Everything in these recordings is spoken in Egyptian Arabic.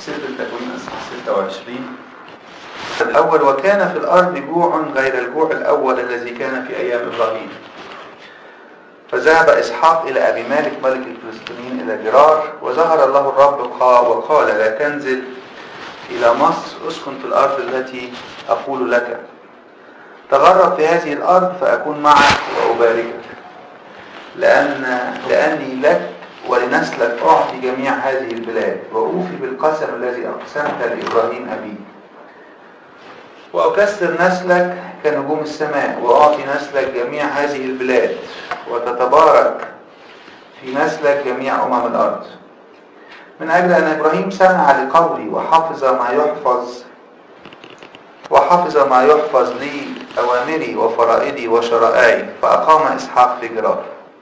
سفر التكوين اصحاح 26 الأول وكان في الأرض جوع غير الجوع الأول الذي كان في أيام إبراهيم فذهب إسحاق إلى أبي مالك ملك الفلسطينيين إلى جرار وظهر الله الرب وقال لا تنزل إلى مصر اسكن في الأرض التي أقول لك تغرب في هذه الأرض فأكون معك وأباركك لأن لأني لك ولنسلك أعطي جميع هذه البلاد وأوفي بالقسم الذي أقسمت لإبراهيم أبي وأكسر نسلك كنجوم السماء وأعطي نسلك جميع هذه البلاد وتتبارك في نسلك جميع أمم الأرض من أجل أن إبراهيم سمع لقولي وحفظ ما يحفظ وحفظ ما يحفظ لي أوامري وفرائدي وشرائعي فأقام إسحاق في جرار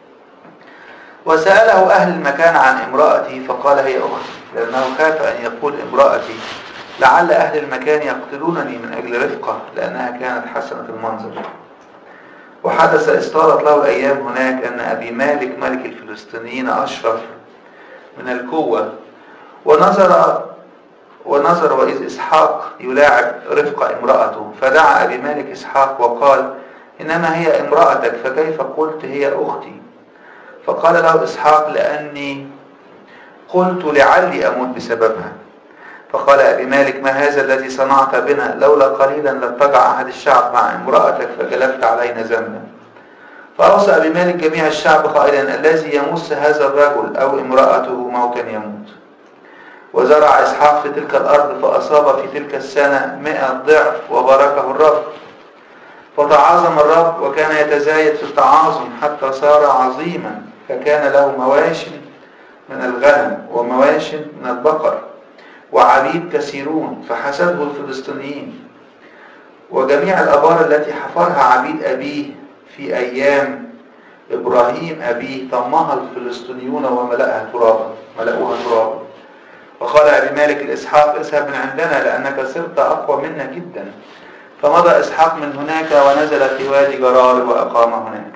وسأله أهل المكان عن امرأتي فقال هي أختي لأنه خاف أن يقول امرأتي لعل أهل المكان يقتلونني من أجل رفقة لأنها كانت حسنة المنظر وحدث استارت له الأيام هناك أن أبي مالك ملك الفلسطينيين أشرف من القوة ونظر ونظر وإذ إسحاق يلاعب رفقة امرأته فدعا أبي مالك إسحاق وقال إنما هي امرأتك فكيف قلت هي أختي فقال له إسحاق لأني قلت لعلي أموت بسببها فقال أبي مالك ما هذا الذي صنعت بنا لولا قليلا لاتجع أحد الشعب مع امرأتك فجلبت علينا ذنبا فأوصى أبي مالك جميع الشعب قائلا الذي يمس هذا الرجل أو امرأته موتا يموت وزرع إسحاق في تلك الأرض فأصاب في تلك السنة مئة ضعف وباركه الرب فتعاظم الرب وكان يتزايد في التعاظم حتى صار عظيما فكان له مواشٍ من الغنم ومواشٍ من البقر وعبيد كثيرون فحسده الفلسطينيين وجميع الأبار التي حفرها عبيد أبيه في أيام إبراهيم أبيه طمها الفلسطينيون وملأها ترابا ملأوها ترابا وقال أبي مالك الإسحاق اذهب من عندنا لأنك صرت أقوى منا جدا فمضى إسحاق من هناك ونزل في وادي جرار وأقام هناك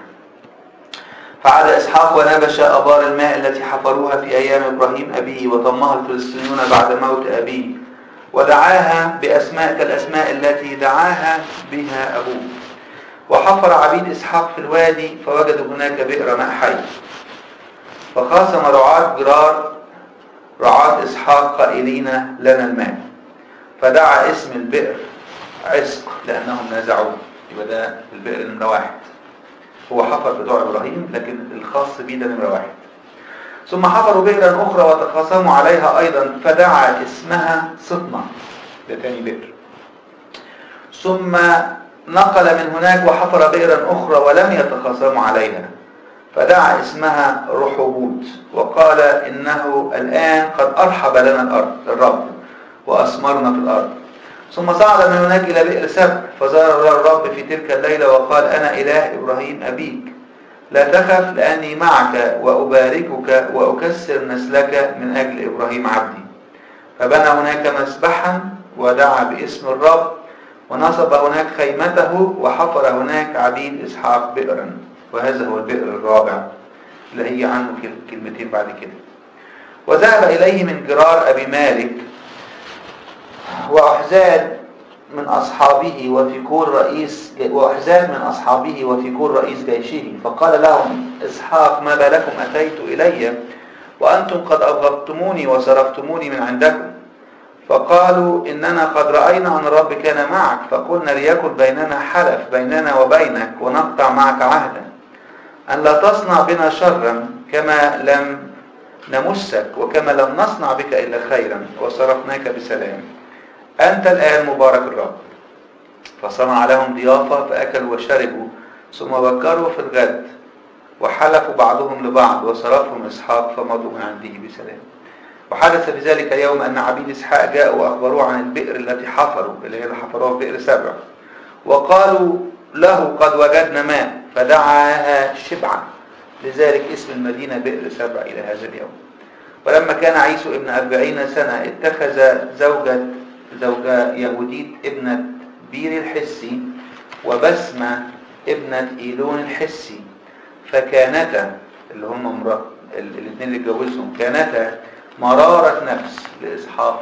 فعاد إسحاق ونبش أبار الماء التي حفروها في أيام إبراهيم أبيه وطمها الفلسطينيون بعد موت أبيه ودعاها بأسماء كالأسماء التي دعاها بها أبوه وحفر عبيد إسحاق في الوادي فوجدوا هناك بئر ماء حي فخاصم رعاة جرار رعاة إسحاق قائلين لنا الماء فدعا اسم البئر عسق لأنهم نازعوه يبقى ده البئر نمرة واحد هو حفر بتوع إبراهيم لكن الخاص بيه ده نمرة واحد ثم حفروا بئرا أخرى وتخاصموا عليها أيضا فدعا اسمها صطمة ده تاني بئر ثم نقل من هناك وحفر بئرا أخرى ولم يتخاصموا عليها فدعا اسمها رحبوت وقال إنه الآن قد أرحب لنا الأرض الرب وأثمرنا في الأرض ثم صعد من هناك إلى بئر سبع فزار الرب في تلك الليلة وقال أنا إله إبراهيم أبيك لا تخف لأني معك وأباركك وأكسر نسلك من أجل إبراهيم عبدي فبنى هناك مسبحا ودعا باسم الرب ونصب هناك خيمته وحفر هناك عبيد إسحاق بئرا وهذا هو البئر الرابع اللي هي عنه كلمتين بعد كده وذهب إليه من جرار أبي مالك وأحزاب من أصحابه وفيكور رئيس وأحزاب من أصحابه وفيكور رئيس جيشه فقال لهم إسحاق ما بالكم أتيت إلي وأنتم قد أبغضتموني وصرفتموني من عندكم فقالوا إننا قد رأينا أن الرب كان معك فقلنا ليكن بيننا حلف بيننا وبينك ونقطع معك عهدا أن لا تصنع بنا شرا كما لم نمسك وكما لم نصنع بك إلا خيرا وصرفناك بسلام أنت الآن مبارك الرب فصنع لهم ضيافة فأكلوا وشربوا ثم بكروا في الغد وحلفوا بعضهم لبعض وصرفهم إسحاق فمضوا من عنده بسلام وحدث في ذلك اليوم أن عبيد إسحاق جاءوا وأخبروه عن البئر التي حفروا اللي هي اللي حفروها في بئر سبع وقالوا له قد وجدنا ماء فدعاها شبعا لذلك اسم المدينة بئر سبع إلى هذا اليوم ولما كان عيسو ابن أربعين سنة اتخذ زوجة زوجة يهوديت ابنة بير الحسي وبسمة ابنة إيلون الحسي فكانتا اللي هم مرات الاثنين اللي اتجوزهم كانتا مرارة نفس لإسحاق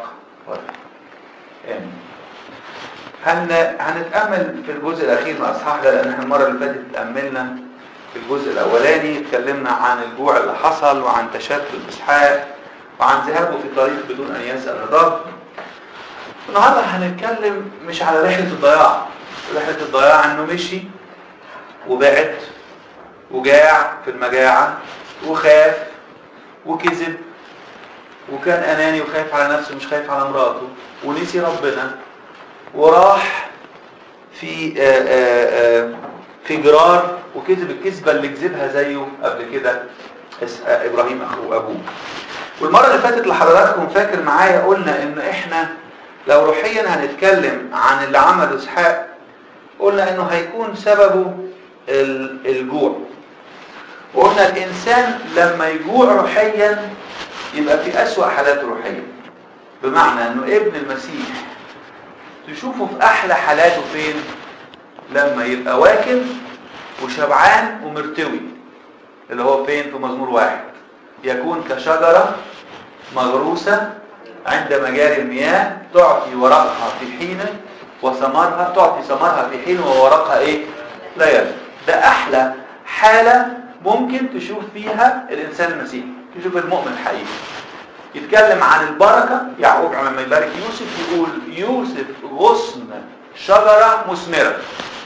آمين هن... هنتأمل في الجزء الأخير من الأصحاح ده لأن احنا المرة اللي فاتت تأملنا في الجزء الأولاني اتكلمنا عن الجوع اللي حصل وعن تشتت إسحاق وعن ذهابه في طريق بدون أن يسأل الرب النهارده هنتكلم مش على رحلة الضياع رحلة الضياع انه مشي وبعد وجاع في المجاعة وخاف وكذب وكان اناني وخايف على نفسه مش خايف على مراته ونسي ربنا وراح في آآ آآ في جرار وكذب الكذبة اللي كذبها زيه قبل كده ابراهيم اخوه ابوه والمرة اللي فاتت لحضراتكم فاكر معايا قلنا ان احنا لو روحيا هنتكلم عن اللي عمله اسحاق قلنا انه هيكون سببه الجوع وقلنا الانسان لما يجوع روحيا يبقى في اسوأ حالاته روحيا بمعنى انه ابن المسيح تشوفه في احلى حالاته فين لما يبقى واكل وشبعان ومرتوي اللي هو فين في مزمور واحد يكون كشجرة مغروسة عند مجاري المياه تعطي ورقها في حين وثمرها تعطي ثمرها في حين وورقها ايه لا يرد ده احلى حالة ممكن تشوف فيها الانسان المسيحي تشوف المؤمن الحقيقي يتكلم عن البركة يعقوب لما يبارك يوسف يقول يوسف غصن شجرة مثمرة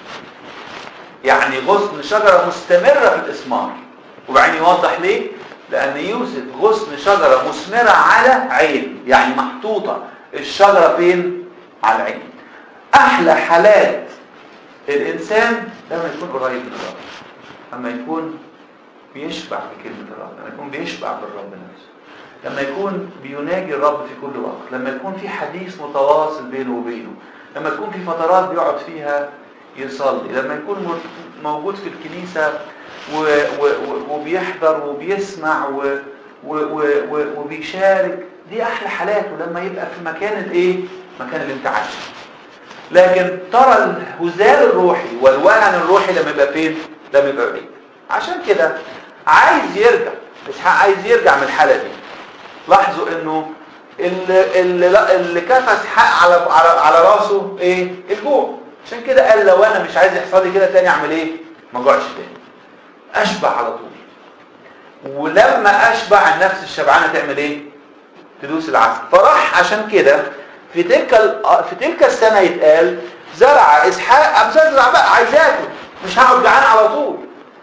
يعني غصن شجرة مستمرة في الإثمار وبعدين يوضح ليه لأن يوسف غصن شجرة مثمرة على عين يعني محطوطة الشجرة فين؟ على العين أحلى حالات الإنسان لما يكون قريب من الرب لما يكون بيشبع بكلمة الرب لما يكون بيشبع بالرب نفسه لما يكون بيناجي الرب في كل وقت لما يكون في حديث متواصل بينه وبينه لما تكون في فترات بيقعد فيها يصلي لما يكون موجود في الكنيسة و و وبيحضر وبيسمع و و وبيشارك دي احلى حالاته لما يبقى في مكان الايه مكان الانتعاش لكن ترى الهزال الروحي والوهن الروحي لما يبقى فين لما يبقى بعيد عشان كده عايز يرجع اسحاق عايز يرجع من الحاله دي لاحظوا انه اللي اللي, اللي كفى اسحاق على على على راسه ايه الجوع عشان كده قال لو انا مش عايز يحصل لي كده تاني اعمل ايه ما اجوعش تاني اشبع على طول ولما اشبع النفس الشبعانه تعمل ايه تدوس العسل فراح عشان كده في تلك في تلك السنه يتقال زرع اسحاق ابو زرع بقى عايز اكل مش هقعد جعان على طول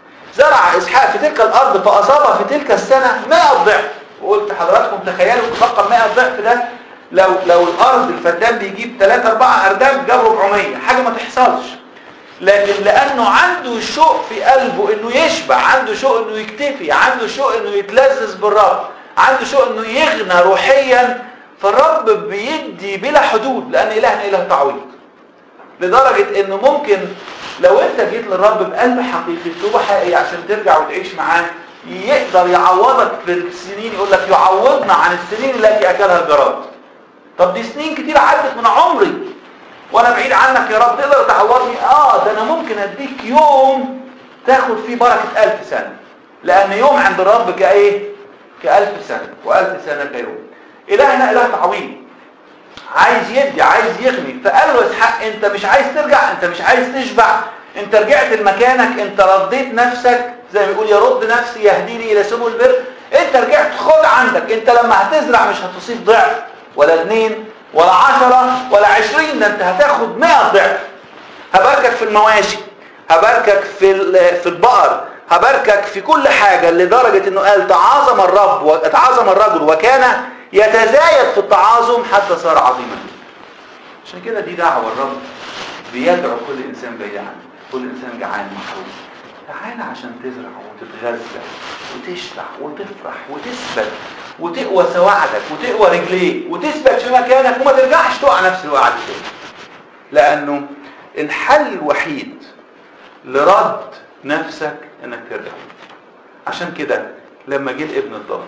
زرع اسحاق في تلك الارض فاصاب في تلك السنه 100 ضعف وقلت حضراتكم تخيلوا رقم 100 ضعف ده لو لو الارض الفدان بيجيب 3 4 ارداب جاب 400 حاجه ما تحصلش لكن لانه عنده شوق في قلبه انه يشبع عنده شوق انه يكتفي عنده شوق انه يتلذذ بالرب عنده شوق انه يغنى روحيا فالرب بيدي بلا حدود لان الهنا اله تعويض لدرجة انه ممكن لو انت جيت للرب بقلب حقيقي توبة حقيقية عشان ترجع وتعيش معاه يقدر يعوضك في السنين يقول لك يعوضنا عن السنين التي اكلها الجراد طب دي سنين كتير عدت من عمري وانا بعيد عنك يا رب تقدر تعوضني اه ده انا ممكن اديك يوم تاخد فيه بركة الف سنة لان يوم عند الرب كايه كالف سنة والف سنة كيوم الهنا اله تعويض عايز يدي عايز يغني فقال له اسحاق انت مش عايز ترجع انت مش عايز تشبع انت رجعت لمكانك انت رديت نفسك زي ما بيقول يرد نفسي يهديني الى سبل البر انت رجعت خد عندك انت لما هتزرع مش هتصيب ضعف ولا اثنين ولا عشرة ولا عشرين ده انت هتاخد مئة ضعف هباركك في المواشي هباركك في في البقر هباركك في كل حاجة لدرجة انه قال تعاظم الرب وتعاظم الرجل وكان يتزايد في التعاظم حتى صار عظيما عشان كده دي دعوة الرب بيدعو كل انسان بعيد عنه كل انسان جعان محروم تعالى عشان تزرع وتتغذى وتشبع وتفرح وتثبت وتقوى سواعدك وتقوى رجليك وتثبت في مكانك وما ترجعش تقع نفس الوقعه دي تاني لانه الحل الوحيد لرد نفسك انك ترجع عشان كده لما جه الابن الضال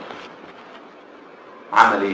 عمل ايه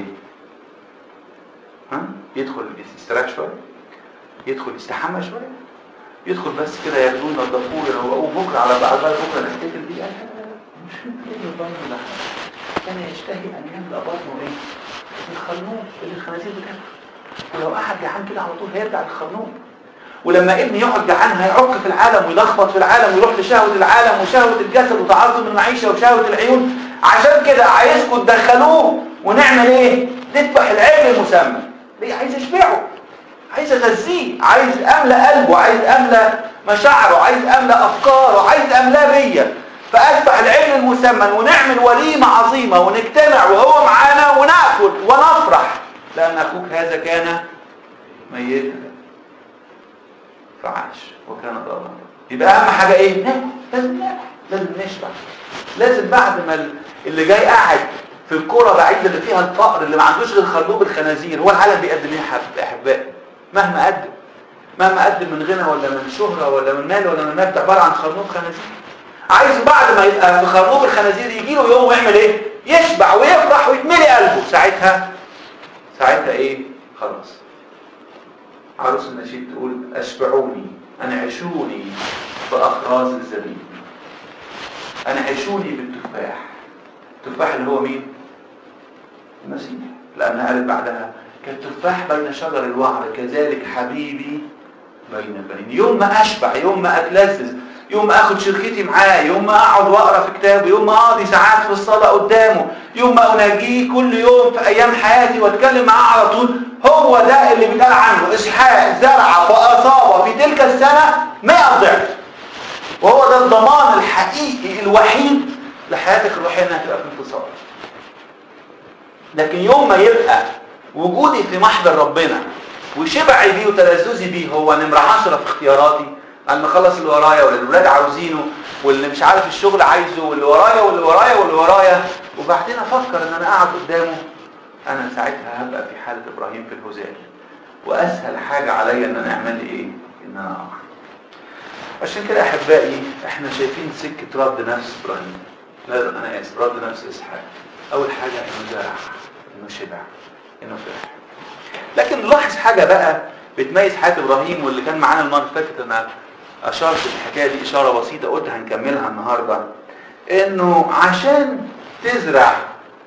ها يدخل يستراح شويه يدخل يستحمى شويه يدخل بس كده ياخدوه ينضفوه يروقوه بكره على بعد بكره نحتفل بيه قال مش ايه الضال ده كان يشتهي ان يملا بطنه ايه الخرنوش اللي الخنازير بتاكله ولو قعد جعان كده على طول هيرجع للخرنوب ولما ابني يقعد جعان هيعك في العالم ويلخبط في العالم ويروح لشهوة العالم وشهوة الجسد وتعظم المعيشة وشهوة العيون عشان كده عايزكم تدخلوه ونعمل ايه نذبح العجل المسمى ليه عايز اشبعه عايز اغذيه عايز املى قلبه عايز املى مشاعره عايز املى افكاره عايز املاه بيا فاذبح العجل المسمن ونعمل وليمه عظيمه ونجتمع وهو معانا وناكل ونفرح لان اخوك هذا كان ميتا فعاش وكان ضالا يبقى اهم حاجه ايه ناكل لازم ناكل لازم نشبع لازم بعد ما اللي جاي قاعد في الكرة بعيد اللي فيها الفقر اللي ما عندوش غير خلوب الخنازير هو العالم بيقدم ايه يا احبائي مهما قدم مهما قدم من غنى ولا من شهرة ولا من مال ولا من مجد عبارة عن خرنوب خنازير عايز بعد ما يبقى في خرنوب الخنازير يجي له يوم ويعمل ايه يشبع ويفرح ويتملي قلبه ساعتها ساعتها ايه خلاص عروس النشيد تقول اشبعوني انعشوني باخراز الزبيب انعشوني بالتفاح التفاح اللي هو مين المسيح لانها قالت بعدها كالتفاح بين شجر الوعر كذلك حبيبي بين البنين يوم ما اشبع يوم ما اتلذذ يوم ما اخد شركتي معاه يوم ما اقعد واقرا في كتابه يوم ما اقضي ساعات في الصلاه قدامه يوم ما اناجيه كل يوم في ايام حياتي واتكلم معاه على طول هو ده اللي بيتقال عنه اسحاق زرع فاصاب في تلك السنه 100 ضعف وهو ده الضمان الحقيقي الوحيد لحياتك الروحيه انها تبقى في انتصار لكن يوم ما يبقى وجودي في محضر ربنا وشبعي بيه وتلذذي بيه هو نمرة عشرة في اختياراتي انا اخلص اللي ورايا واللي الولاد عاوزينه واللي مش عارف الشغل عايزه واللي ورايا واللي ورايا واللي ورايا وبعدين افكر ان انا قاعد قدامه انا ساعتها هبقى في حالة ابراهيم في الهزال واسهل حاجة عليا ان انا اعمل لي ايه ان انا اقع عشان كده احبائي احنا شايفين سكة رد نفس ابراهيم لا انا اسف رد نفس اسحاق اول حاجة انه زرع انه شبع انه فرح لكن نلاحظ حاجة بقى بتميز حياة ابراهيم واللي كان معانا المرة اللي فاتت انا اشرت الحكاية دي اشارة بسيطة قلت هنكملها النهاردة انه عشان تزرع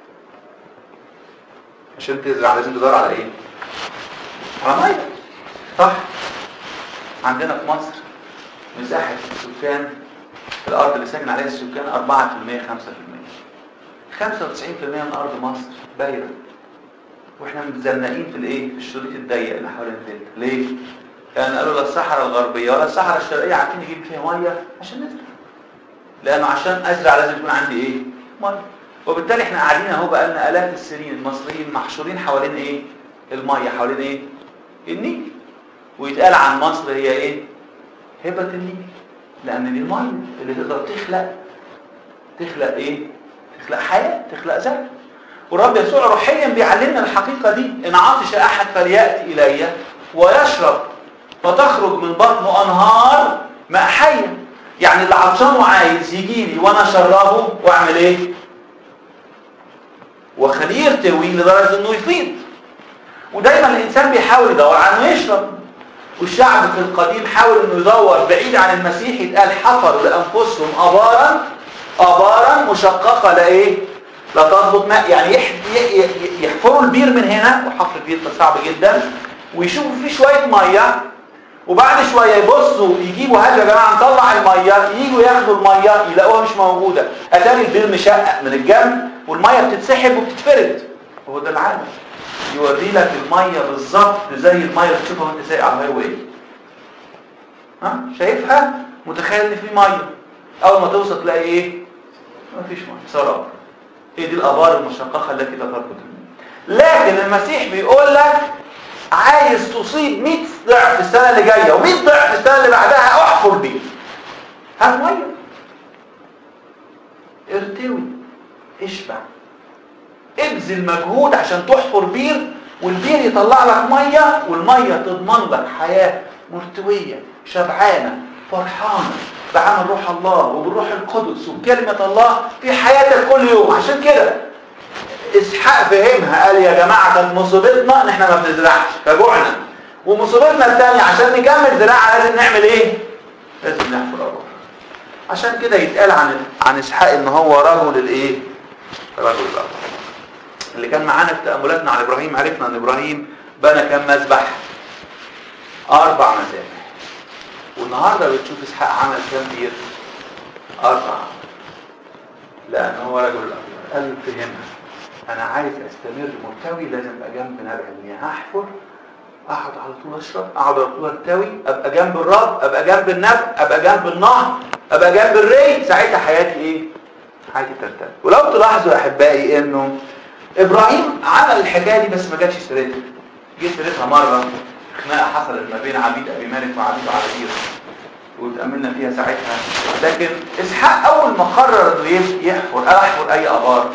عشان تزرع لازم تدور على ايه على ميه صح عندنا في مصر مساحة السكان الارض اللي ساكن عليها السكان 4% 5% 95% من ارض مصر بايرة واحنا متزنقين في الايه في الشريط الضيق اللي حوالين الدلتا ليه لان قالوا لا الصحراء الغربيه ولا الصحراء الشرقيه عارفين نجيب فيها ميه عشان نزرع لانه عشان ازرع لازم يكون عندي ايه ميه وبالتالي احنا قاعدين اهو بقالنا الاف السنين المصريين محشورين حوالين ايه الميه حوالين ايه النيل ويتقال عن مصر هي ايه هبه النيل لان دي الميه اللي تقدر تخلق تخلق ايه تخلق حياه تخلق زرع والرب يسوع روحيا بيعلمنا الحقيقة دي إن عطش أحد فليأتي إلي ويشرب فتخرج من بطنه أنهار ماء حية يعني اللي عطشان وعايز يجي لي وأنا أشربه وأعمل إيه؟ وخليه يرتوي لدرجة إنه يفيض ودايما الإنسان بيحاول يدور على إنه يشرب والشعب في القديم حاول إنه يدور بعيد عن المسيح يتقال حفروا لأنفسهم أبارا أبارا مشققة لإيه؟ لا تضبط ماء يعني يحفروا البير من هنا وحفر البير ده صعب جدا ويشوفوا فيه شوية مية وبعد شوية يبصوا يجيبوا هات يا جماعة نطلع المية يجوا ياخدوا المية يلاقوها مش موجودة اتاري البير مشقق من الجنب والمية بتتسحب وبتتفرد وهو ده العالم يوري لك المية بالظبط زي المية اللي بتشوفها وانت سايق على الهاي واي ها شايفها متخيل ان في مية اول ما توصل تلاقي ايه مفيش مية سراب هي دي الابار المشققه التي لا تربط لكن المسيح بيقول لك عايز تصيب 100 ضعف السنه اللي جايه و100 ضعف السنه اللي بعدها احفر بيه هات ميه ارتوي اشبع ابذل مجهود عشان تحفر بير والبير يطلع لك ميه والميه تضمن لك حياه مرتويه شبعانه فرحانه بعمل روح الله وبالروح القدس وبكلمة الله في حياتك كل يوم عشان كده اسحاق فهمها قال يا جماعة كان مصيبتنا ان احنا ما بنزرعش فجوعنا ومصيبتنا الثانية عشان نكمل زراعة لازم نعمل ايه لازم نحفر أبوه عشان كده يتقال عن عن اسحاق ان هو رجل الايه رجل الارض اللي كان معانا في تأملاتنا عن ابراهيم عرفنا ان ابراهيم بنى كم مذبح اربع مذابح والنهارده بتشوف اسحاق عمل كم بير اربعه لان هو رجل الابيض قال فهمها انا عايز استمر مرتوي لازم ابقى جنب نبع المياه هحفر اقعد على طول اشرب اقعد على طول ارتوي ابقى جنب الرب ابقى جنب النبع ابقى جنب النهر ابقى جنب الري ساعتها حياتي ايه حياتي ترتب ولو تلاحظوا يا احبائي انه ابراهيم عمل الحكايه دي بس ما جاتش سيرتها جه سيرتها مره خناقه حصلت ما بين عبيد ابي مالك وعبيد عبير وتأملنا فيها ساعتها لكن اسحاق اول ما قرر انه يحفر احفر اي ابار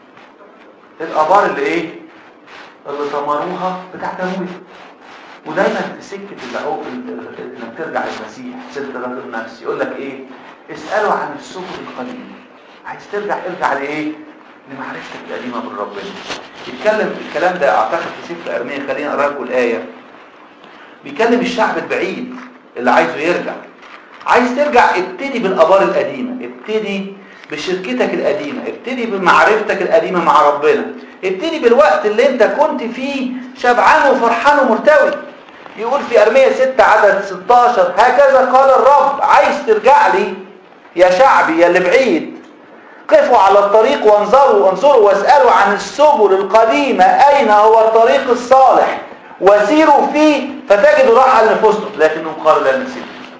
الابار اللي ايه اللي طمروها بتاعت ابويا ودايما في سكه العقل انك ترجع للمسيح سيره الرجل النفسي يقول لك ايه اساله عن السبل القديمه عايز ترجع ارجع لايه لمعرفتك القديمه بالرب يتكلم الكلام ده اعتقد في سفر ارميه خلينا اقرا لكم الايه بيكلم الشعب البعيد اللي عايزه يرجع عايز ترجع ابتدي بالابار القديمه ابتدي بشركتك القديمه ابتدي بمعرفتك القديمه مع ربنا ابتدي بالوقت اللي انت كنت فيه شبعان وفرحان ومرتوي يقول في ارميه 6 عدد 16 هكذا قال الرب عايز ترجع لي يا شعبي يا اللي بعيد قفوا على الطريق وانظروا وانظروا واسالوا عن السبل القديمه اين هو الطريق الصالح وسيروا فيه فتجدوا راحه لنفوسكم لكنهم قالوا لا نسير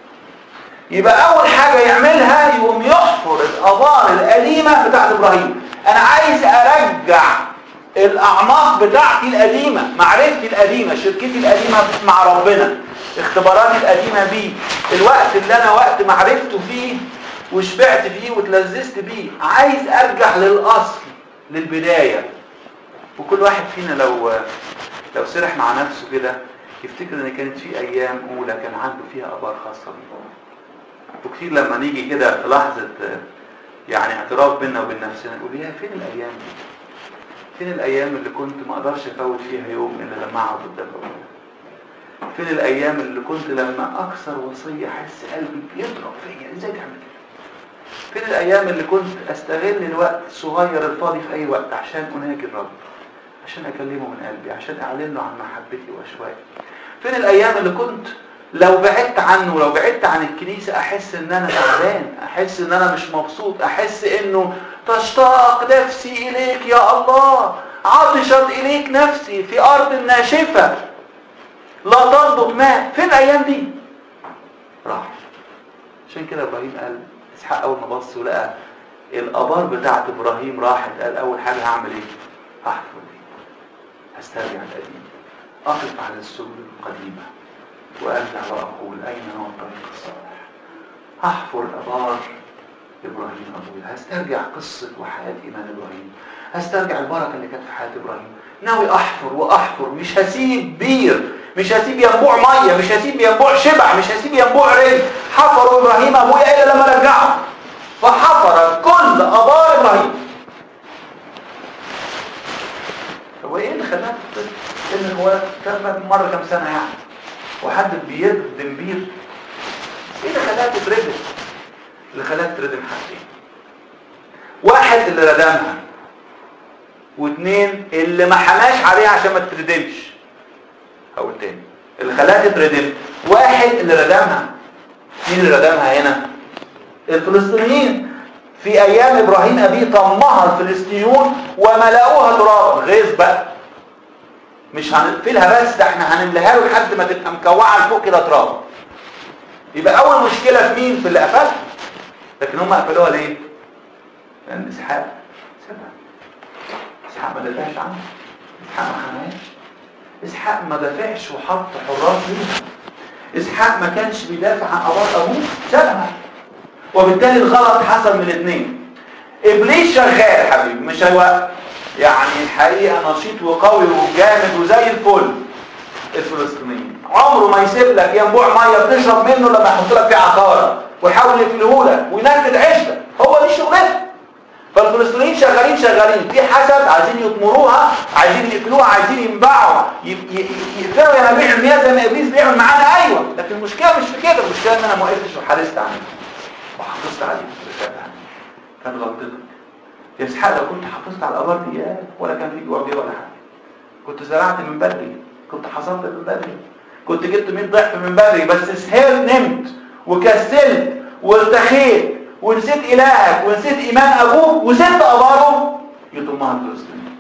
يبقى اول حاجة يعملها يقوم يحفر الابار القديمة بتاعت ابراهيم انا عايز ارجع الاعماق بتاعتي القديمة معرفتي القديمة شركتي القديمة مع ربنا اختباراتي القديمة بيه الوقت اللي انا وقت معرفته فيه وشبعت فيه وتلذذت بيه عايز ارجع للاصل للبداية وكل واحد فينا لو لو سرح مع نفسه كده يفتكر ان كانت في ايام اولى كان عنده فيها ابار خاصة بيه وكتير لما نيجي كده في لحظة يعني اعتراف بيننا وبين نفسنا نقول يا فين الايام دي فين الايام اللي كنت ما اقدرش افوت فيها يوم الا لما اقعد قدام ربنا فين الايام اللي كنت لما اكسر وصية احس قلبي بيضرب فيا ازاي تعمل كده فين الايام اللي كنت استغل الوقت الصغير الفاضي في اي وقت عشان اناجي الرب عشان اكلمه من قلبي عشان اعلن له عن محبتي واشواقي فين الايام اللي كنت لو بعدت عنه لو بعدت عن الكنيسة احس ان انا تعبان احس ان انا مش مبسوط احس انه تشتاق نفسي اليك يا الله عطشت اليك نفسي في ارض ناشفة لا تنبط ماء فين الايام دي راح عشان كده ابراهيم قال اسحاق اول ما بص ولقى الابار بتاعت ابراهيم راحت قال اول حاجة هعمل ايه هحفر هسترجع القديم اقف على السبل القديمه وأرجع وأقول أين هو الطريق الصالح أحفر الأبار إبراهيم أبوي هسترجع قصة وحياة إيمان إبراهيم هسترجع البركة اللي كانت في حياة إبراهيم ناوي أحفر وأحفر مش هسيب بير مش هسيب ينبوع مية مش هسيب ينبوع شبع مش هسيب ينبوع ري حفروا إبراهيم أبويا إلا لما رجعه فحفر كل أبار إبراهيم هو إيه اللي خلاها إن هو كان مرة كم سنة يعني وحد بيردم بير ايه اللي خلاها تتردم اللي خلاها تتردم حاجتين واحد اللي ردمها واثنين اللي ما حماش عليها عشان ما تتردمش او التاني اللي خلاها تتردم واحد اللي ردمها مين اللي ردمها هنا الفلسطينيين في ايام ابراهيم ابيه طمها الفلسطينيون وملأوها ترابا غيظ بقى مش هنقفلها بس ده احنا هنملاها له لحد ما تبقى مكوعه لفوق كده تراب يبقى اول مشكله في مين في اللي قفلها لكن هم قفلوها ليه لان اسحاق سابها اسحاق ما دافعش عنه اسحاق ما حماش اسحاق ما دافعش وحط حراس ليها اسحاق ما كانش بيدافع عن ابار ابوه سابها وبالتالي الغلط حصل من الاثنين ابليس شغال حبيبي مش هيوقف يعني الحقيقة نشيط وقوي وجامد وزي الفل الفلسطينيين عمره ما يسيب لك ينبوع ميه بتشرب منه لما يحط لك فيه عقاره ويحاول يقفله لك وينكد عيشتك هو دي شغلته فالفلسطينيين شغالين شغالين في حسب عايزين يطمروها عايزين يقفلوها عايزين ينبعوا يقفلوا ينابيع المياه زي ما ابليس بيعمل معانا ايوه لكن المشكله مش في كده المشكله ان انا ما وقفتش وحرصت عنه وحافظت عليه كان غلطتك يا اسحاق لو كنت حافظت على الابار دي ولا كان في جوع بيه ولا حاجه كنت زرعت من بدري كنت حصلت من بدري كنت جبت 100 ضعف من بدري بس سهرت نمت وكسلت وارتخيت ونسيت إلهك ونسيت إيمان أبوك وسبت أباره يضمها الفلسطينيين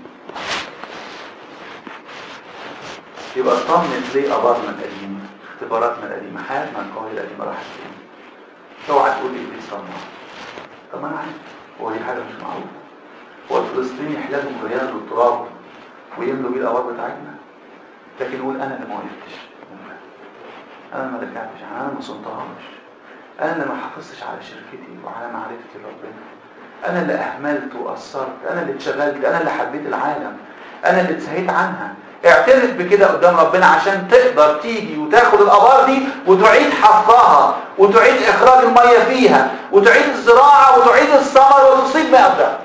يبقى اطمن ليه أبارنا القديمة اختباراتنا القديمة حياتنا القوية القديمة راحت فين اوعى تقول لي ابليس صنع طب ما انا عارف هو دي حاجه مش معروفه هو الفلسطيني يحلازوا مليان التراب ويملوا بيه الابواب بتاعتنا لكن يقول انا اللي ما وقفتش انا اللي ما دفعتش انا اللي ما صنتهاش انا اللي ما حافظتش على شركتي وعلى معرفتي بربنا انا اللي اهملت وقصرت انا اللي اتشغلت انا اللي حبيت العالم انا اللي اتسهيت عنها اعترف بكده قدام ربنا عشان تقدر تيجي وتاخد الابار دي وتعيد حفرها وتعيد اخراج الميه فيها وتعيد الزراعه وتعيد الثمر وتصيب مئة ضعف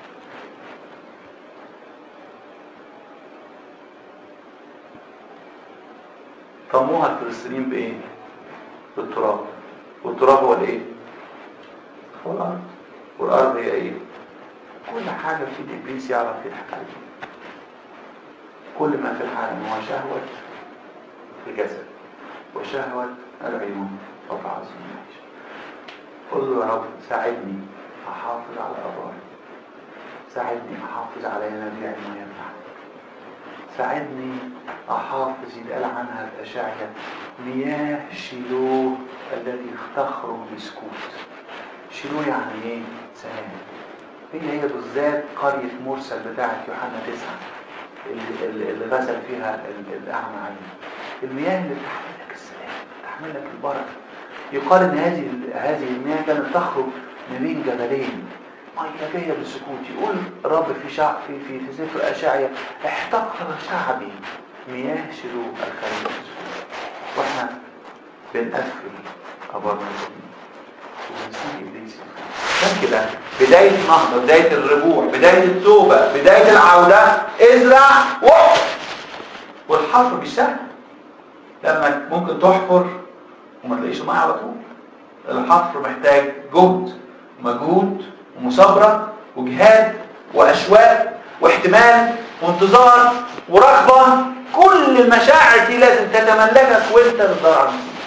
طموها الفلسطينيين بايه بالتراب والتراب هو الايه هو الارض والارض هي ايه كل حاجه في ايد ابليس يعرف يضحك عليها كل ما في العالم هو شهوة الجسد وشهوة العيون وتعظم العيش قل له يا رب ساعدني أحافظ على أباري ساعدني أحافظ على ينابيع المياه بتاعتك ساعدني أحافظ يتقال عنها في أشعيا مياه شيلوه الذي تخرج بسكوت شيلوه يعني ايه؟ سلام هي هي بالذات قرية مرسل بتاعت يوحنا تسعة اللي, اللي غسل فيها الأعمى عينه المياه اللي تحمل لك السلام تحمل لك البركة يقال ان هذه هذه المياه كانت تخرج ما بين جبلين ميه جايه بالسكوت يقول رب في شعب في في, في سفر اشعيا احتقر شعبي مياه شلو الخليل بالسكوت واحنا بنقفل ابارنا ونسيب ابليس عشان كده بداية النهضة بداية الرجوع بداية التوبة بداية العودة ازرع وحفر والحفر مش سهل لما ممكن تحفر وما تلاقيش الميه على طول الحفر محتاج جهد ومجهود ومثابرة وجهاد وأشواق واحتمال وانتظار ورغبة كل المشاعر دي لازم تتملكك وانت بتدور على المسيح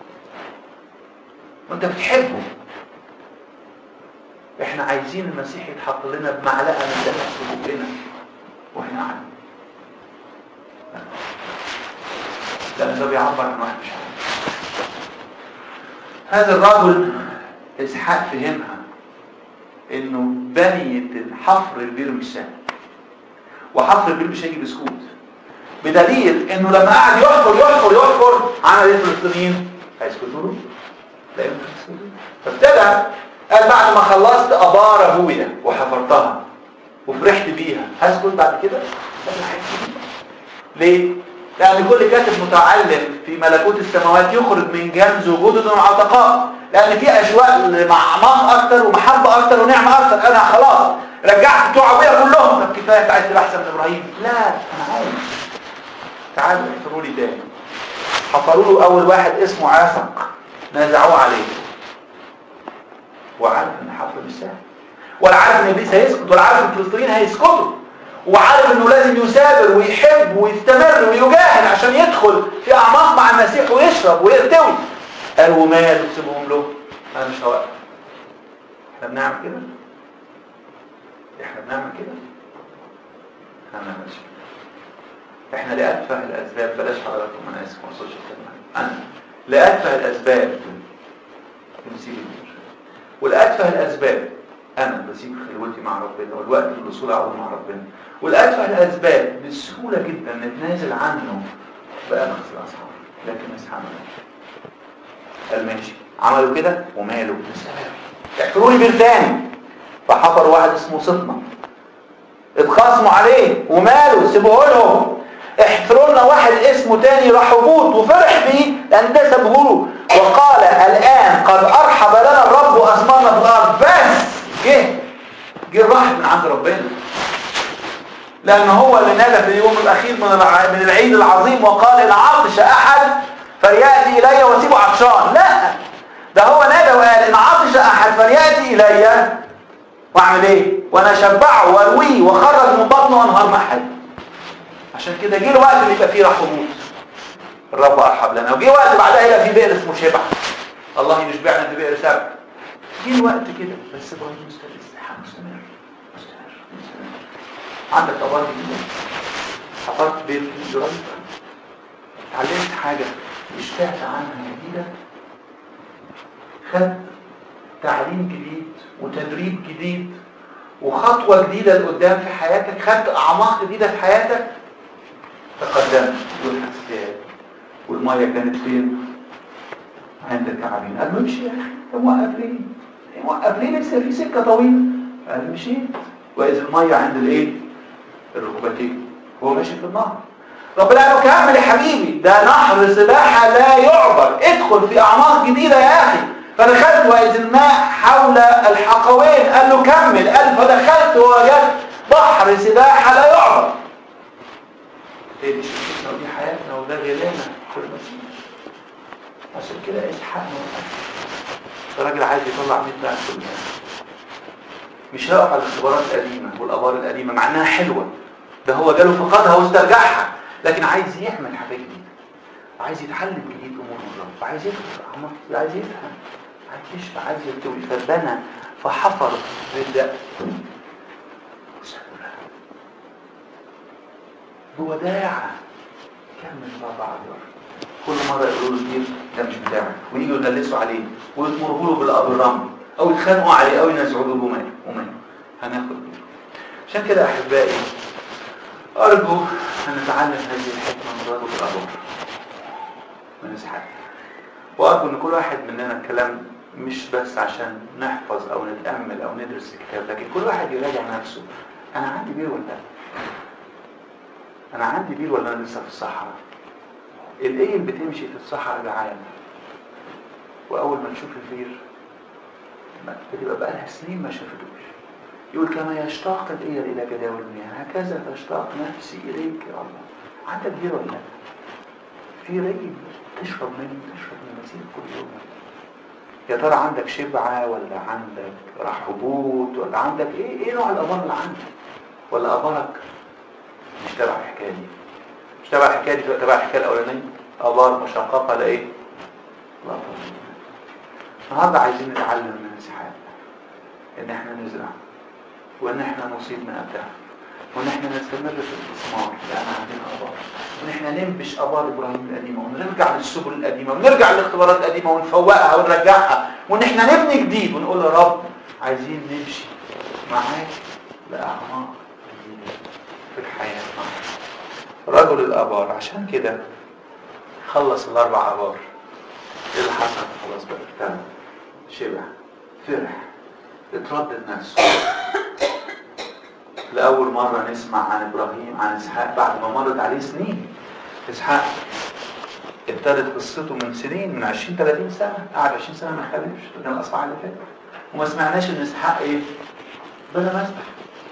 وانت بتحبه احنا عايزين المسيح يتحط لنا بمعلقه من دمك في بقنا واحنا قاعدين لان ده بيعبر عن واحد مش عارف هذا الرجل اسحاق فهمها انه بنية الحفر البير مش سهل وحفر البير مش هيجي بسكوت بدليل انه لما قعد يحفر يحفر يحفر عمل ايه الفلسطينيين هيسكتوا له لا يمكن يسكتوا فابتدى قال بعد ما خلصت ابار ابويا وحفرتها وفرحت بيها هسكت بعد كده ليه لان كل كاتب متعلم في ملكوت السماوات يخرج من جنزه جدد وعتقاء لان في اشواق لمعمق اكتر ومحبه اكتر ونعمه اكتر انا خلاص رجعت بتوع ابويا كلهم طب كفايه انت عايز تبقى احسن من ابراهيم لا انا عايز تعالوا احفروا لي تاني حفروا له اول واحد اسمه عافق نزعوه عليه وعارف ان حفر مش سهل ولا عارف ان ابليس هيسكت ولا عارف ان الفلسطينيين هيسكتوا وعارف انه لازم يثابر ويحب ويستمر ويجاهد عشان يدخل في اعماق مع المسيح ويشرب ويرتوي قال وماله سيبهم له انا مش هوقف احنا بنعمل كده احنا بنعمل كده احنا ما بنعملش كده احنا لأتفه الاسباب بلاش حضراتكم انا اسف ما اقصدش الكلمه انا لأتفه الاسباب بنسيب الدور والأتفه الأسباب أنا بسيب خلوتي مع ربنا والوقت للوصول أقعد مع ربنا والأتفه الأسباب بسهولة جدا نتنازل عنه بقى نفس الأصحاب لكن أصحابنا قال ماشي عملوا كده وماله بالسلام احفروا لي بير تاني فحفر واحد اسمه صفنة اتخاصموا عليه وماله سيبوه لهم احفروا لنا واحد اسمه تاني رحبوت وفرح بيه لان ده سابه وقال الان قد ارحب لنا الرب واسمرنا في الارض بس جه جه الراحل من عند ربنا لان هو اللي نادى في اليوم الاخير من من العيد العظيم وقال ان عطش احد فلياتي الي واسيبه عطشان لا ده هو نادى وقال ان عطش احد فلياتي الي واعمل ايه وانا اشبعه وارويه واخرج من بطنه انهار محل عشان كده جه الوقت اللي يبقى فيه رحبوت الرب ارحب لنا وجه وقت بعدها يبقى فيه بئر اسمه شبع الله يشبعنا في بئر سبع جه الوقت كده بس ابراهيم مستمر مستمر مستمر مستمر عندك ابار جديده حفرت بيت جريد اتعلمت حاجه اشتهت عنها جديده خدت تعليم جديد وتدريب جديد وخطوة جديدة لقدام في حياتك خدت أعماق جديدة في حياتك تقدمت والحساب والمية كانت فين؟ عند الكعبين قال له امشي يا أخي طب موقف ليه؟ موقف ليه لسه في سكة طويلة؟ قال مشيت وإذ المية عند الإيه؟ الركبتين هو ماشي في النهر ربنا قال له كمل يا حبيبي ده نهر سباحة لا يعبر ادخل في أعماق جديدة يا أخي فدخلت وإذ الماء حول الحقوين قال له كمل قال فدخلت ووجدت بحر سباحة لا يعبر ايه دي شركتنا ودي حياتنا وده غلانا في المسيح عشان كده اسحاق الراجل عايز يطلع 100 ضعف في الماء مش هيقف على الاختبارات القديمة والابار القديمة مع انها حلوة ده هو جاله فقدها واسترجعها لكن عايز يعمل حاجة جديدة عايز يتعلم جديد امور الرب عايز يفهم عايز يفهم عايز يشفى عايز يلتوي فبنى فحفر بالدق بوداعة كمل مع بعض كل مرة يقولوا له كتير ده مش بتاعك ويجوا يدلسوا عليه ويطمروا له بالاب الرمل او يتخانقوا عليه او ينزعوا له مال ومال هناخد عشان كده احبائي ارجو ان نتعلم هذه الحكمه من رجل الابار من اسحاق وارجو ان كل واحد مننا الكلام مش بس عشان نحفظ او نتامل او ندرس الكتاب لكن كل واحد يراجع نفسه انا عندي بير ولا لا انا عندي بير ولا انا لسه في الصحراء الايه اللي بتمشي في الصحراء جعان واول ما تشوف البير بتبقى بقى لها سنين ما شافتوش يقول كما يشتاق الايه الى جداول المياه هكذا تشتاق نفسي اليك يا الله عندك بير ولا لا في ري تشرب منه تشرب من المسيح كل يوم يا ترى عندك شبعة ولا عندك رحبوت ولا عندك ايه ايه نوع الابار اللي عندك ولا ابارك مش تبع الحكايه دي مش تبع الحكايه دي تبع الحكايه الاولانيه ابار مشققه لا ايه لا النهارده عايزين نتعلم من اسحاق ان احنا نزرع وان احنا نصيب من ابداع وان احنا نستمر في الاستثمار لان عندنا ابار وان احنا ننبش ابار ابراهيم القديمه ونرجع للسبل القديمه ونرجع للاختبارات القديمه ونفوقها ونرجعها وان احنا نبني جديد ونقول يا رب عايزين نمشي معاك لاعماق جديده في الحياه معاك رجل الابار عشان كده خلص الاربع ابار ايه اللي حصل خلاص بقى ارتاح شبع فرح اتردد نفسه لأول مرة نسمع عن إبراهيم عن إسحاق بعد ما مرت عليه سنين إسحاق ابتدت قصته من سنين من 20 30 سنة قعد 20 سنة ما خلفش ده الأصبع اللي فات وما سمعناش إن إسحاق إيه بنى مسبح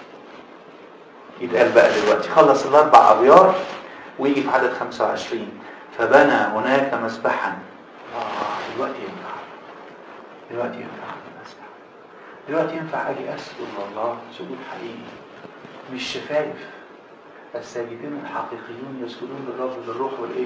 يتقال بقى دلوقتي خلص الأربع أبيار ويجي في عدد 25 فبنى هناك مسبحا آه دلوقتي ينفع دلوقتي ينفع المسبح دلوقتي ينفع أجي أسجد لله سجود حقيقي مش شفايف الساجدين الحقيقيون يسجدون للرب بالروح والايه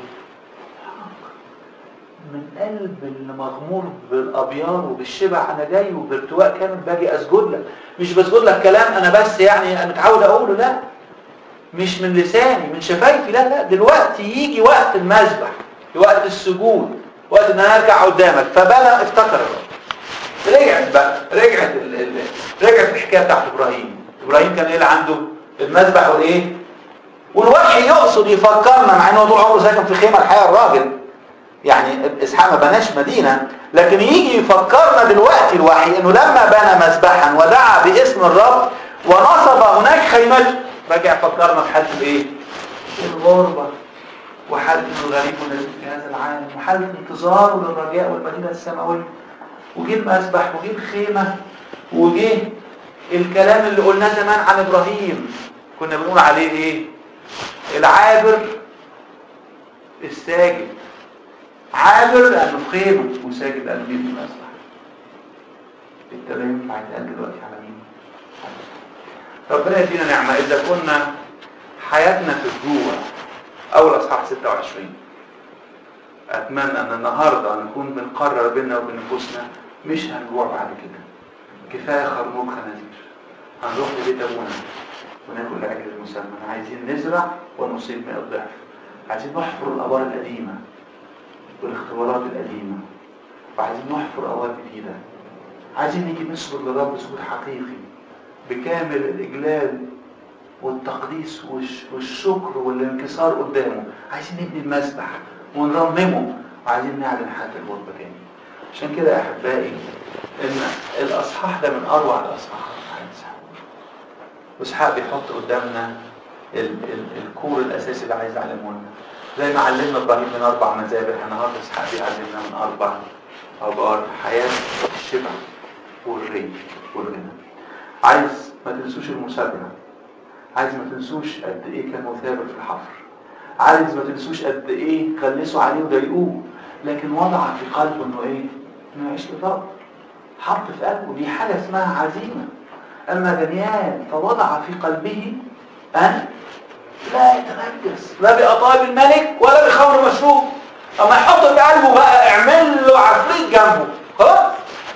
من قلب اللي مغمور بالابيار وبالشبع انا جاي وبارتواء كامل باجي اسجد لك مش بسجد لك كلام انا بس يعني متعود اقوله لا مش من لساني من شفايفي لا لا دلوقتي يجي وقت المذبح وقت السجود وقت ان انا ارجع قدامك فبنى افتكر الرب رجعت بقى رجعت ال ال رجعت الحكايه بتاعت ابراهيم ابراهيم كان ايه اللي عنده المذبح والايه والوحي يقصد يفكرنا مع انه طول عمره ساكن في خيمه الحياه الراجل يعني اسحاق ما بناش مدينه لكن يجي يفكرنا دلوقتي الوحي انه لما بنى مذبحا ودعا باسم الرب ونصب هناك خيمته رجع فكرنا في حاله الايه الغربه وحاله انه غريب ونزل في هذا العالم وحاله انتظاره للرجاء والمدينه السماويه وجه المسبح وجه الخيمه وجه الكلام اللي قلناه زمان عن ابراهيم كنا بنقول عليه ايه العابر الساجد عابر لانه في خيمه وساجد لانه بيبني مسبح انت لا ينفع يتقال دلوقتي على مين ربنا يدينا نعمه اذا كنا حياتنا في الجوع اول اصحاح 26 اتمنى ان النهارده نكون بنقرر بيننا وبين نفوسنا مش هنجوع بعد كده كفايه خرنوب خنازير هنروح لبيت ابونا وناكل الاكل المسمى عايزين نزرع ونصيب من الضعف عايزين نحفر الابار القديمه والاختبارات القديمه وعايزين نحفر ابار جديده عايزين نيجي نسجد للرب سجود حقيقي بكامل الاجلال والتقديس والش- والشكر والانكسار قدامه عايزين نبني المسبح ونرممه وعايزين نعلن حتى الغربة تاني عشان كده يا احبائي ان الاصحاح ده من اروع الاصحاحات بتاعت اسحاق واسحاق بيحط قدامنا ال ال الكور الاساسي اللي عايز يعلمه لنا زي ما علمنا ابراهيم من اربع مذابح النهارده اسحاق بيعلمنا من اربع ابار حياه الشبع والري والغنى عايز ما تنسوش المسابقه عايز ما تنسوش قد ايه كان مثابر في الحفر عايز ما تنسوش قد ايه غلسوا عليه وضايقوه لكن وضع في قلبه انه ايه انه يعيش للرب حط في قلبه دي حاجه اسمها عزيمه اما دانيال فوضع في قلبه ان لا يتنجس لا بأطايب الملك ولا بخمر مشروب اما يحط في قلبه بقى اعمل له عفريت جنبه خلاص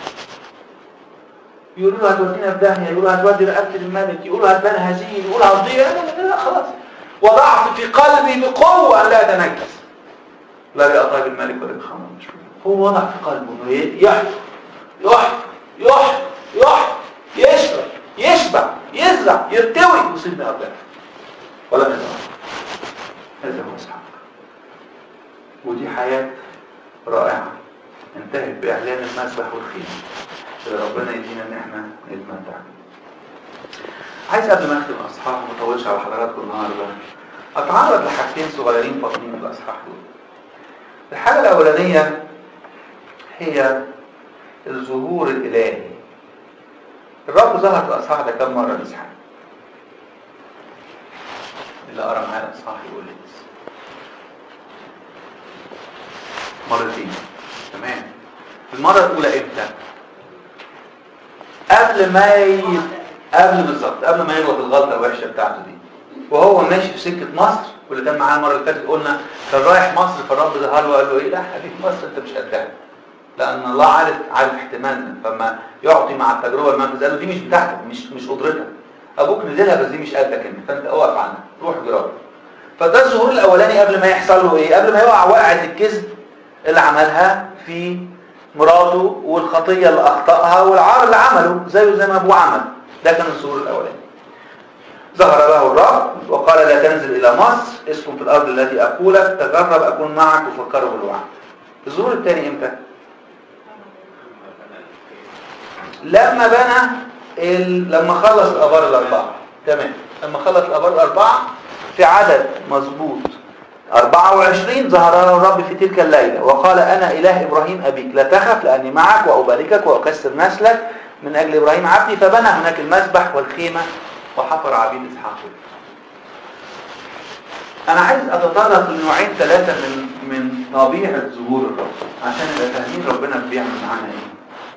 يقولوا له هتودينا في داهيه يقولوا هتودي رقبه الملك يقولوا هتبان هزيل يقولوا هتضيع لا لا لا خلاص وضعت في قلبي بقوه ان لا اتنجس لا بأطايب الملك ولا بخمر مشروب هو وضع في قلبه انه يحفر يحفر يحفر يحفر يشرب يشبع يزرع يرتوي يصيب بأرض ولا نزرع هذا هو اسحاق ودي حياة رائعة انتهت بإعلان المسبح والخيمة اللي ربنا يدينا ان احنا نتمتع عايز قبل ما اختم الاصحاح وما اطولش على حضراتكم النهارده اتعرض لحاجتين صغيرين فاضلين في الاصحاح دول الحاجه الاولانيه هي الظهور الالهي الرب ظهر في الاصحاح ده كم مره لاسحاق اللي قرا معايا الاصحاح يقول لي مرتين تمام المره الاولى امتى قبل ما ي... قبل بالظبط قبل ما يغلط الغلطه الوحشه بتاعته دي وهو ماشي في سكه مصر واللي كان معاه المره اللي فاتت قلنا كان رايح مصر فالرب ظهر له وقال له ايه لا حبيبي مصر انت مش قدها لان الله عارف عارف احتمالنا فما يعطي مع التجربه المنفذ قال له دي مش بتاعتك مش مش قدرتك ابوك نزلها بس دي مش قدك انت فانت اقف عنها روح جرب فده الظهور الاولاني قبل ما يحصل له ايه قبل ما يقع وقعه الكذب اللي عملها في مراته والخطيه اللي اخطاها والعار اللي عمله زيه زي ما ابوه عمل ده كان الظهور الاولاني ظهر له الرب وقال لا تنزل الى مصر اسكن في الارض التي اقولك تجرب اكون معك وفكره بالوعد الظهور الثاني امتى لما بنى ال... لما خلص الابار الاربعه تمام لما خلص الابار الاربعه في عدد مظبوط 24 ظهر له الرب في تلك الليله وقال انا اله ابراهيم ابيك لا تخف لاني معك واباركك واكسر نسلك من اجل ابراهيم عبدي فبنى هناك المسبح والخيمه وحفر عبيد اسحاق انا عايز اتطرق لنوعين ثلاثه من من طبيعه ظهور الرب عشان نبقى فاهمين ربنا بيعمل معانا ايه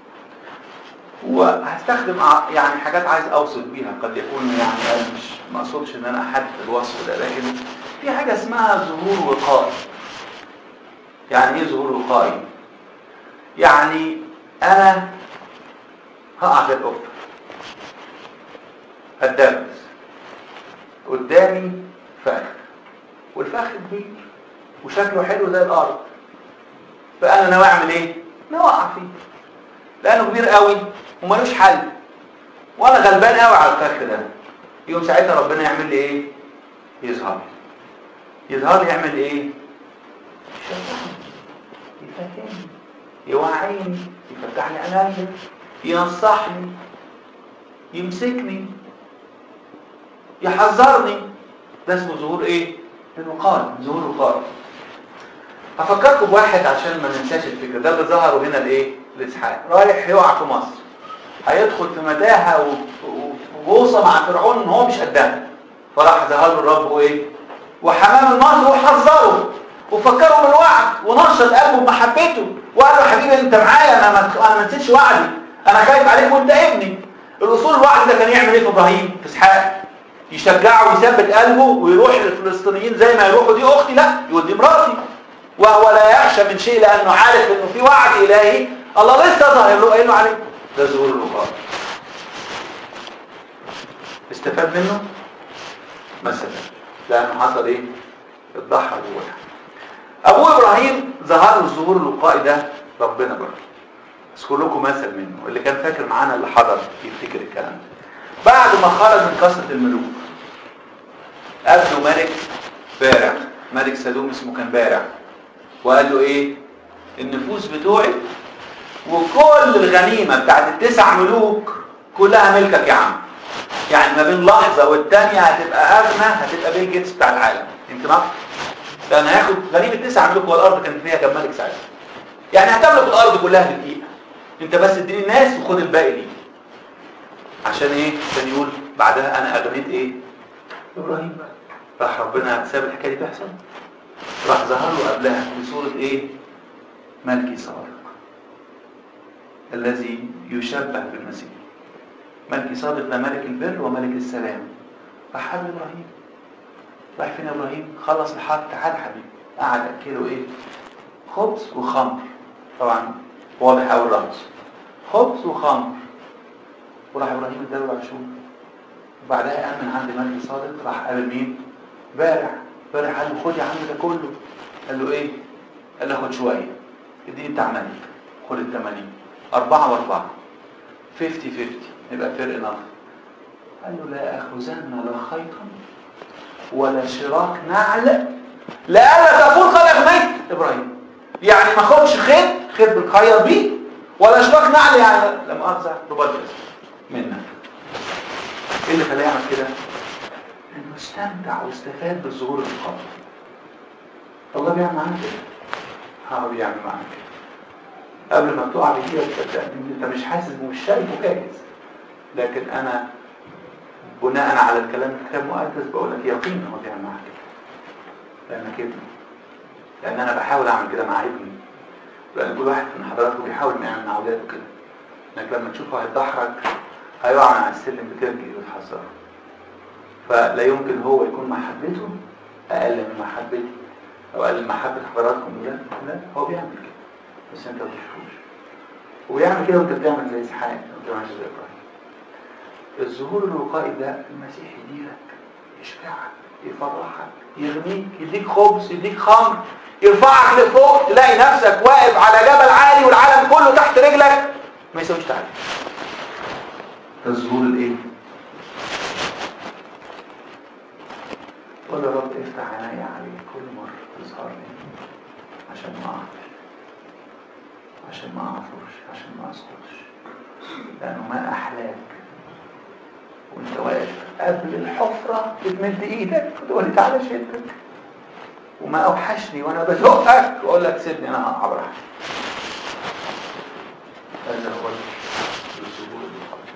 وهستخدم ع- يعني حاجات عايز اوصف بيها قد يكون يعني أنا مش ما اقصدش ان انا احدد الوصف ده لكن في حاجه اسمها ظهور وقائي يعني ايه ظهور وقائي يعني انا هقع في القفه هتدبس قدامي فخ والفخ كبير وشكله حلو زي الارض فانا ناوي اعمل ايه ناوي اقع فيه لانه كبير قوي وملوش حل وانا غلبان قوي على الفخ ده يوم ساعتها ربنا يعمل لي ايه يظهر يظهر لي يعمل ايه يشجعني يفهمني يوعيني يفتح لي عينيا ينصحني يمسكني يحذرني ده اسمه ظهور ايه الوقاية ظهور الوقاية هفكركم بواحد عشان ما ننساش الفكرة ده اللي ظهروا هنا لايه لاسحاق رايح يقع في مصر هيدخل في متاهة و- وغوصة مع فرعون ان هو مش قدها فراح ظهر له الرب وايه وحمام المصر وحذره وفكره بالوعد ونشط قلبه بمحبته وقال له حبيبي انت معايا انا ما انا ما نسيتش وعدي انا خايف عليك وانت ابني الاصول الوعد ده كان يعمل ايه في ابراهيم في اسحاق يشجعه ويثبت قلبه ويروح للفلسطينيين زي ما يروحوا دي اختي لا يقول دي مراتي وهو لا يخشى من شيء لانه عارف انه في وعد الهي الله لسه ظاهر له قايل له عليه ده ظهور اللقاء استفاد منه ما استفاد لانه حصل ايه اتضحى جوه ابوه ابراهيم ظهر له الظهور اللقائي ده ربنا برضه اذكر لكم مثل منه اللي كان فاكر معانا اللي حضر يفتكر الكلام ده بعد ما خرج من قصة الملوك قابله ملك بارع ملك سدوم اسمه كان بارع وقال له ايه النفوس بتوعي وكل الغنيمة بتاعت التسع ملوك كلها ملكك يا عم يعني ما بين لحظة والتانية هتبقى أغنى هتبقى بيل جيتس بتاع العالم انت ما لأن هياخد غنيمة تسع ملوك والأرض كان فيها كم ملك ساعتها يعني هتملك الأرض كلها في دقيقة انت بس اديني الناس وخد الباقي ليك عشان ايه عشان يقول بعدها انا اغنيت ايه ابراهيم راح ربنا ساب الحكايه دي تحصل راح ظهر له قبلها في صوره ايه ملكي صادق الذي يشبه بالمسيح ملكي صادق ده ملك البر وملك السلام راح قابل ابراهيم راح فين ابراهيم خلص الحرب تعال حبيبي قعد اكله ايه خبز وخمر طبعا واضح قوي الرمز خبز وخمر وراح ابراهيم اداله العشور وبعدها قام من عند ملك صادق راح قابل مين بارع بارع قال له خد يا عم ده كله قال له ايه قال له خد شويه اديني بتاع ملك خد ال 80 أربعة وأربعة 50 50 يبقى فرق نظر قال له لا أخذن لا خيطا ولا شراك نعل لألا تقول قد أغنيت إبراهيم يعني ما خدش خيط خيط بتخير بيه ولا شراك نعل يعني لم أرزع رباط منك ايه اللي خلاه يعمل كده انه استمتع واستفاد بالظهور القبر الله بيعمل معانا كده اه بيعمل معانا كده قبل ما تقع بكده تصدقني انت مش حاسس ومش شايف وجاهز لكن انا بناء على الكلام الكتاب المقدس بقول لك يقين هو بيعمل معاك كده لانك ابني لان انا بحاول اعمل كده مع ابني لان كل واحد من حضراتكم بيحاول يعمل مع اولاده كده انك لما تشوفه هيتدحرج هيقع على السلم بترجي وتحذره فلا يمكن هو يكون محبته اقل من محبتي او اقل من محبه حضراتكم لا لا هو بيعمل كده بس انت ما بتشوفوش وبيعمل كده وانت بتعمل زي اسحاق وانت ماشي زي ابراهيم الظهور الوقائي ده المسيح يديلك يشفعك يفرحك يغنيك يديك خبز يديك خمر يرفعك لفوق تلاقي نفسك واقف على جبل عالي والعالم كله تحت رجلك ما يسويش تعالى ده الظهور الايه قول يا رب افتح عيني عليك كل مرة تظهر لي عشان ما اعرفش عشان ما اعرفوش عشان ما اسقطش لانه ما احلاك وانت واقف قبل الحفرة بتمد ايدك وتقول لي تعالى شدك وما اوحشني وانا بزقك واقول لك سيبني انا هقع براحتي هذا هو الظهور القلبي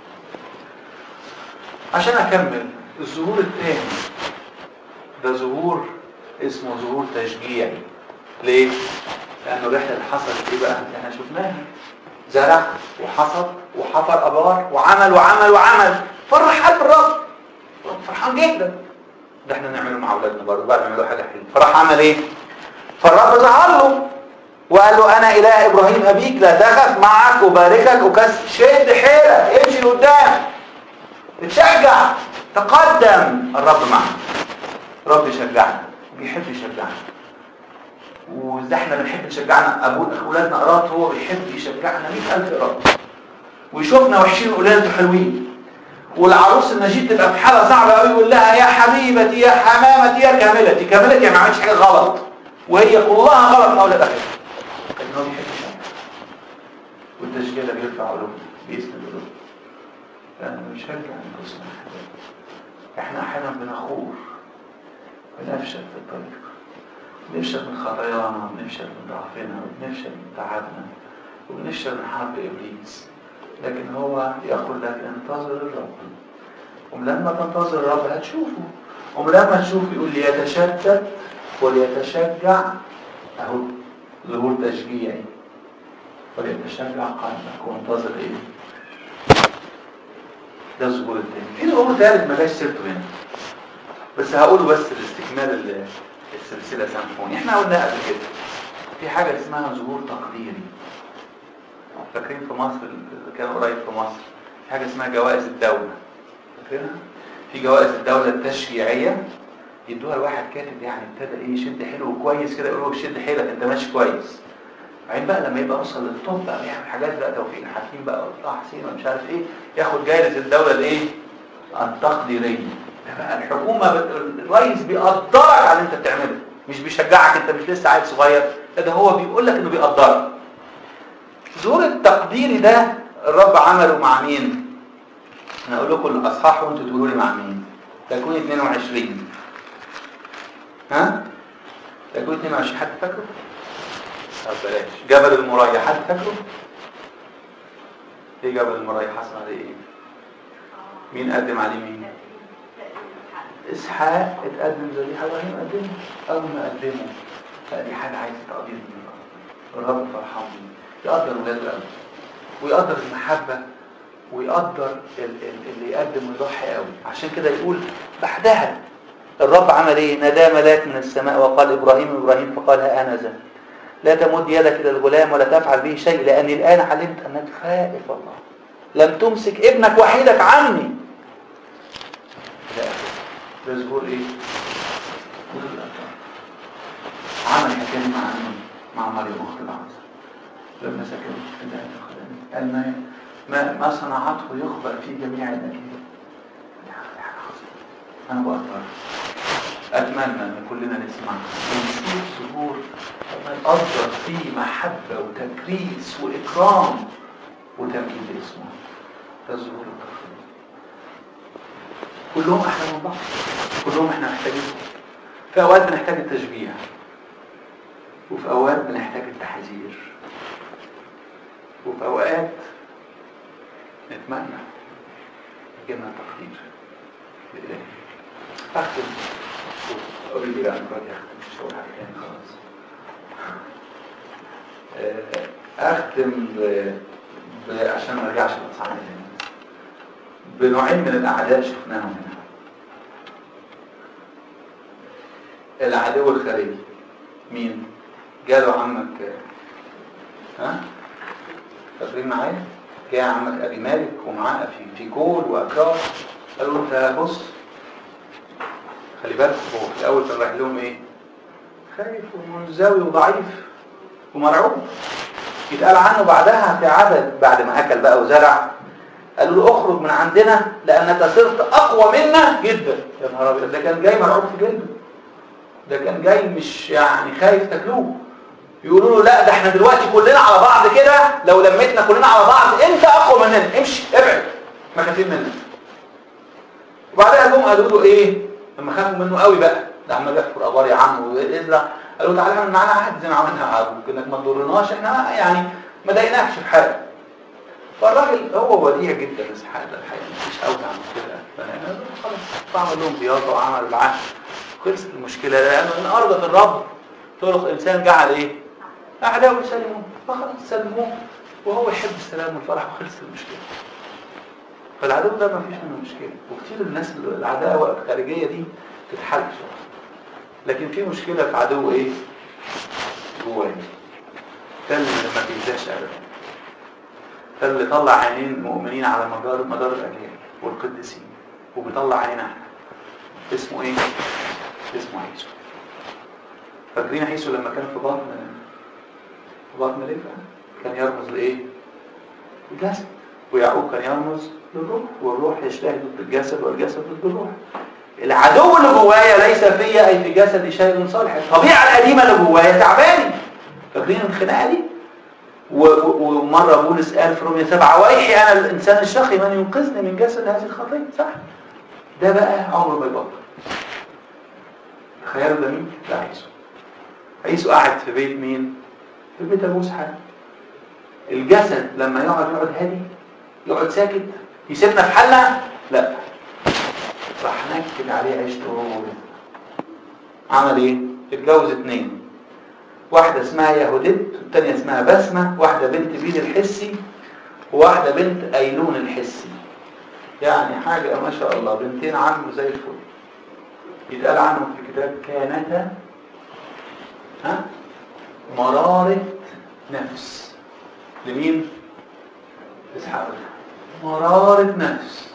عشان اكمل الظهور الثاني ده ظهور اسمه ظهور تشجيعي ليه؟ لأنه الرحلة اللي حصلت ايه بقى؟ احنا شفناها زرع وحصد وحفر أبار وعمل وعمل وعمل فرح قلب الرب الرب فرحان جدا ده احنا نعمله مع أولادنا برضه بعد ما يعملوا حاجة حلوة فراح عمل ايه؟ فالرب ظهر له وقال له أنا إله إبراهيم أبيك لا تخف معك وباركك وكسر شد حيلك امشي لقدام اتشجع تقدم الرب معك رب يشجعنا بيحب يشجعنا وده احنا بنحب نشجعنا ابونا اولادنا قرات هو بيحب يشجعنا 100000 قرات ويشوفنا وحشين واولاده حلوين والعروس النجيب تبقى في حاله صعبه قوي يقول لها يا حبيبتي يا حمامتي يا كاملتي كاملتي يعني ما عملتش حاجه غلط وهي كلها غلط من اولاد اخرها لكن هو بيحب يشجع والتشجيع ده بيرفع قلوبنا بيسند قلوبنا لانه بنشجع انفسنا احنا احيانا بنخور بنفشل في الطريق بنفشل من خطايانا بنفشل من ضعفنا وبنفشل من تعبنا وبنفشل من حرب ابليس لكن هو يقول لك انتظر الرب ولما تنتظر الرب هتشوفه ولما تشوف يقول ليتشتت وليتشجع اهو ظهور تشجيعي وليتشجع قلبك وانتظر ايه ده الظهور التاني في ظهور ثالث ما جاش سيرته هنا بس هقوله بس لاستكمال ال- السلسلة سامحوني احنا قلنا قبل كده في حاجة اسمها ظهور تقديري فاكرين في مصر اللي كان قريب في مصر في حاجة اسمها جوائز الدولة فاكرينها؟ في جوائز الدولة التشريعية يدوها لواحد كاتب يعني ابتدى ايه يشد حلو كويس كده يقولوا له شد حيلك انت ماشي كويس بعدين بقى لما يبقى وصل للتوب بقى يعمل حاجات بقى توفيق الحكيم بقى وطه حسين ومش عارف ايه ياخد جايزة الدولة الايه التقديرية ده بقى الحكومة بت- الرئيس بيقدرك على اللي انت بتعمله مش بيشجعك انت مش لسه عيل صغير لا ده هو بيقول لك انه بيقدرك ظهور التقديري ده الرب عمله مع مين انا اقول لكم الاصحاح وانتوا تقولوا لي مع مين تكوين 22 ها تكوين 22 حد فاكره طب بلاش جبل المريا حد فاكره ايه جبل المريا حصل عليه ايه مين قدم عليه مين اسحاق اتقدم ذبيحه ابراهيم قدمه اول ما قدمه فدي حاجه عايزه تقدير من الرب الرب فرحان بيه يقدر ولاده قوي ويقدر المحبه ويقدر ال- ال- اللي يقدم ويضحي قوي عشان كده يقول بعدها الرب عمل ايه نادى ملاك من السماء وقال ابراهيم ابراهيم فقال ها انا ذا لا تمد يدك الى الغلام ولا تفعل به شيء لاني الان علمت انك خائف الله لم تمسك ابنك وحيدك عني لا ده ظهور ايه ظهور الأبطال. عمل حكايه مع مين؟ مع مريم اخت العروس لما سكنت في دار الخدم قال ما ما ما صنعته يخبر في جميع الاجيال دي حاجة عظيمة. انا بقدر اتمنى ان كلنا نسمع ونشوف ظهور ما يقدر فيه محبه وتكريس واكرام وتمجيد اسمه ده ظهور التقدير كلهم احلى من بعض كلهم احنا محتاجين في اوقات بنحتاج التشجيع وفي اوقات بنحتاج التحذير وفي اوقات نتمنى يجينا تقدير لله اختم اقول لي بقى مراتي اختم مش هقول حاجه تاني خلاص آه، اختم ب... ب... عشان ما ارجعش للصعيد تاني بنوعين من الاعداء شفناهم هنا العدو الخارجي مين جاله عمك ها فاكرين معايا جاء عمك ابي مالك ومعاه في في كول واكرار قالوا له انت بص خلي بالك هو في الاول كان رايح لهم ايه خايف ومنزوي وضعيف ومرعوب يتقال عنه بعدها في عدد بعد ما اكل بقى وزرع قالوا له اخرج من عندنا لانك صرت اقوى منا جدا يا نهار ابيض ده كان جاي مرعوب في جلده ده كان جاي مش يعني خايف تاكلوه يقولوا له لا ده احنا دلوقتي كلنا على بعض كده لو لميتنا كلنا على بعض انت اقوى مننا امشي ابعد ما خايفين منك وبعدها جم قالوا له ايه لما خافوا منه قوي بقى ده عمال يحفر ابار يا عم وازرع قالوا تعالى اعمل معانا عهد زي ما عملنا مع ابوك انك ما تضرناش احنا يعني ما ضايقناكش في حاجه فالراجل هو وديع جدا اسحاق ده الحقيقه مفيش اوجع من كده فأنا خلاص فعمل لهم ضيافه وعمل العهد خلصت المشكله لانه ان ارضت الرب طرق انسان جعل ايه اعداؤه يسلموه فخلاص سلموه وهو يحب السلام والفرح وخلصت المشكله فالعدو ده ما فيش منه مشكله وكتير الناس العداوه الخارجيه دي تتحل شويه لكن في مشكله في عدو ايه جواني ده اللي ما بينساش ابدا ده اللي طلع عينين المؤمنين على مدار مدار الاجيال والقديسين وبيطلع عينينا احنا اسمه ايه اسمه عيسو فاكرين عيسو لما كان في بطن في بطن رفقه كان يرمز لايه الجسد ويعقوب كان يرمز للروح والروح يجتهد ضد الجسد والجسد ضد الروح العدو اللي جوايا ليس فيا اي في جسدي شيء صالح الطبيعه القديمه اللي جوايا تعباني فاكرين الخناقه دي و- و- ومره بولس قال في رومية سبعة ويحي انا الانسان الشقي من ينقذني من جسد هذه الخطيه صح ده بقى عمره ما يبطل تخيلوا ده مين؟ ده عيسو عيسو قاعد في بيت مين؟ في بيت ابو اسحاق الجسد لما يقعد يقعد هادي يقعد ساكت يسيبنا في حالنا لا راح نكد عليه عيشته وهو ولد. عمل ايه اتجوز اتنين واحدة اسمها يهودت والتانية اسمها بسمة واحدة بنت بيل الحسي وواحدة بنت ايلون الحسي يعني حاجة ما شاء الله بنتين عم زي الفل يتقال عنهم في الكتاب كانتا ها مرارة نفس لمين؟ اسحاق مرارة نفس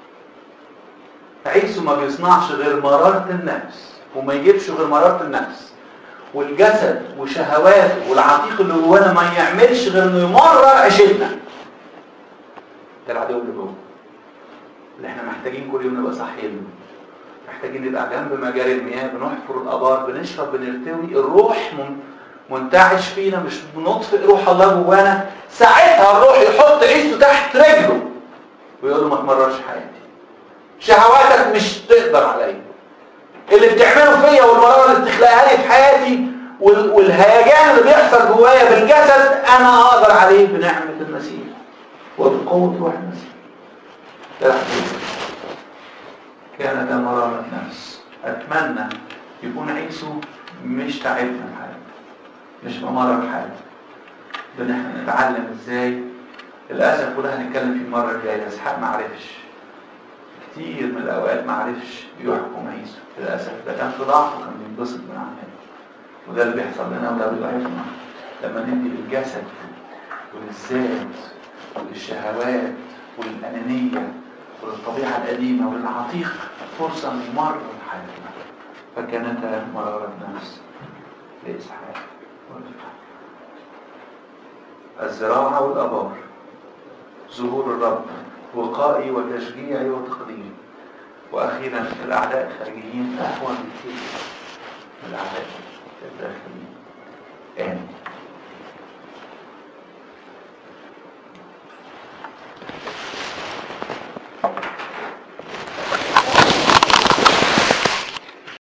عيسو ما بيصنعش غير مرارة النفس وما يجيبش غير مرارة النفس والجسد وشهواته والعتيق اللي جوانا ما يعملش غير انه يمرر عيشتنا ده العدو اللي جوه اللي احنا محتاجين كل يوم نبقى صاحيين محتاجين نبقى جنب مجاري المياه بنحفر الابار بنشرب بنرتوي الروح من منتعش فينا مش بنطفئ روح الله جوانا ساعتها الروح يحط عيسو تحت رجله ويقول له ما تمررش حياتي شهواتك مش تقدر عليا اللي بتعمله فيا والمرارة اللي بتخلقها لي في حياتي والهيجان اللي بيحصل جوايا بالجسد انا اقدر عليه بنعمة المسيح وبقوة روح المسيح ده الحديث كان ده مرارة نفس اتمنى يكون عيسو مش تعبنا في حياتنا مش ممرر حياتنا بان احنا نتعلم ازاي للاسف وده هنتكلم فيه المره الجايه اسحاق ما عرفش كتير من الاوقات ما عرفش يحكم عيسو للاسف ده كان في ضعف وكان بينبسط من عمله وده اللي بيحصل لنا وده بيضعفنا لما ندي للجسد وللذات وللشهوات وللانانيه وللطبيعه القديمه وللعتيق فرصه ان يمرر حياتنا فكانت مراره نفس لاسحاق الزراعه والابار ظهور الرب وقائي وتشجيعي وتقديري واخيرا الاعداء الخارجيين اهون بكثير من الاعداء الداخليين امين